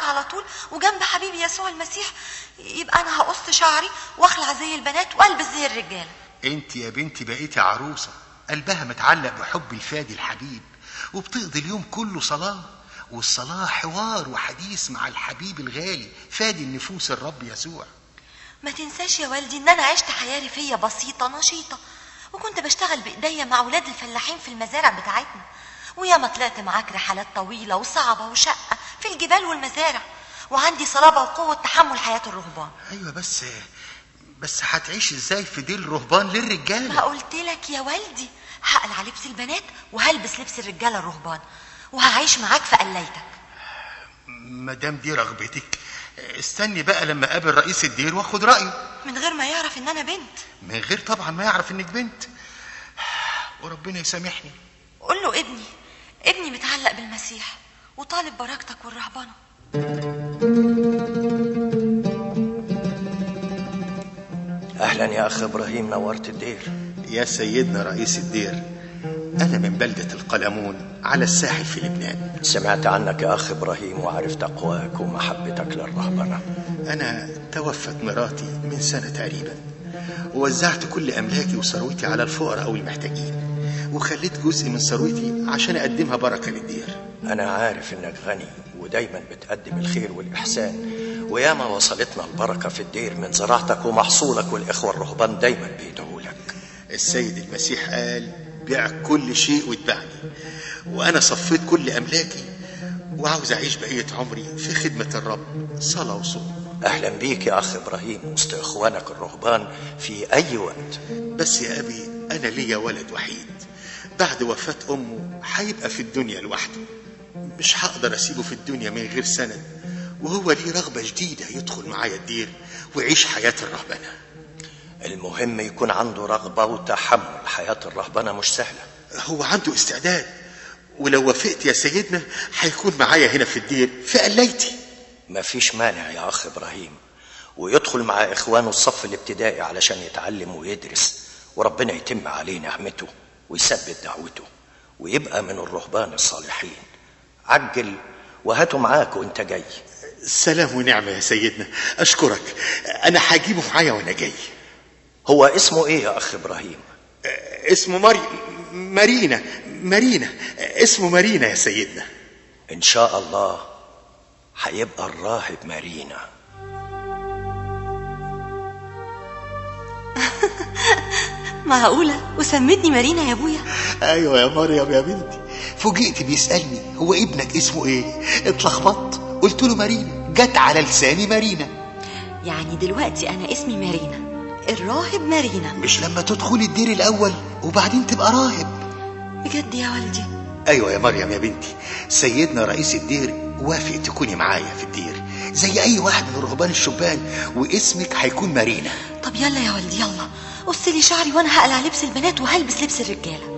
على طول وجنب حبيبي يسوع المسيح يبقى انا هقص شعري واخلع زي البنات والبس زي الرجاله انت يا بنتي بقيتي عروسة قلبها متعلق بحب الفادي الحبيب وبتقضي اليوم كله صلاة والصلاة حوار وحديث مع الحبيب الغالي فادي النفوس الرب يسوع ما تنساش يا والدي ان انا عشت حياه ريفيه بسيطه نشيطه وكنت بشتغل بايديا مع ولاد الفلاحين في المزارع بتاعتنا وياما طلعت معاك رحلات طويله وصعبه وشقه في الجبال والمزارع وعندي صلابه وقوه تحمل حياه الرهبان ايوه بس بس هتعيش ازاي في ديل رهبان ما للرجاله قلت لك يا والدي هقلع لبس البنات وهلبس لبس الرجاله الرهبان وهعيش معاك في قلايتك ما دام دي رغبتك استني بقى لما اقابل رئيس الدير واخد رايه من غير ما يعرف ان انا بنت من غير طبعا ما يعرف انك بنت وربنا يسامحني قول له ابني ابني متعلق بالمسيح وطالب بركتك والرهبنه اهلا يا اخ ابراهيم نورت الدير يا سيدنا رئيس الدير انا من بلده القلمون على الساحل في لبنان سمعت عنك يا اخ ابراهيم وعرفت تقواك ومحبتك للرهبنه انا توفت مراتي من سنه تقريبا ووزعت كل املاكي وثروتي على الفقراء والمحتاجين وخليت جزء من ثروتي عشان اقدمها بركه للدير انا عارف انك غني ودايما بتقدم الخير والاحسان وياما وصلتنا البركه في الدير من زراعتك ومحصولك والاخوه الرهبان دايما بيدعوا لك السيد المسيح قال بيع كل شيء واتبعني وانا صفيت كل املاكي وعاوز اعيش بقيه عمري في خدمه الرب صلاه وصوم اهلا بيك يا اخ ابراهيم وسط اخوانك الرهبان في اي وقت بس يا ابي انا ليا ولد وحيد بعد وفاه امه هيبقى في الدنيا لوحده مش هقدر اسيبه في الدنيا من غير سند وهو ليه رغبه جديده يدخل معايا الدير ويعيش حياه الرهبنه المهم يكون عنده رغبه وتحمل حياه الرهبنه مش سهله هو عنده استعداد ولو وافقت يا سيدنا هيكون معايا هنا في الدير في قلايتي مفيش مانع يا اخ ابراهيم ويدخل مع اخوانه الصف الابتدائي علشان يتعلم ويدرس وربنا يتم عليه نعمته ويثبت دعوته ويبقى من الرهبان الصالحين عجل وهاته معاك وانت جاي سلام ونعمه يا سيدنا اشكرك انا هجيبه معايا وانا جاي هو اسمه ايه يا اخ ابراهيم اسمه ماري مارينا مارينا اسمه مارينا يا سيدنا ان شاء الله هيبقى الراهب مارينا معقوله وسمتني مارينا يا ابويا ايوه يا مريم يا بنتي فوجئت بيسالني هو ابنك اسمه ايه اتلخبطت قلت له مارينا جت على لساني مارينا يعني دلوقتي انا اسمي مارينا الراهب مارينا مش لما تدخلي الدير الاول وبعدين تبقى راهب بجد يا والدي ايوه يا مريم يا بنتي سيدنا رئيس الدير وافق تكوني معايا في الدير زي اي واحد من رهبان الشبان واسمك هيكون مارينا طب يلا يا والدي يلا قص لي شعري وانا هقلع لبس البنات وهلبس لبس الرجاله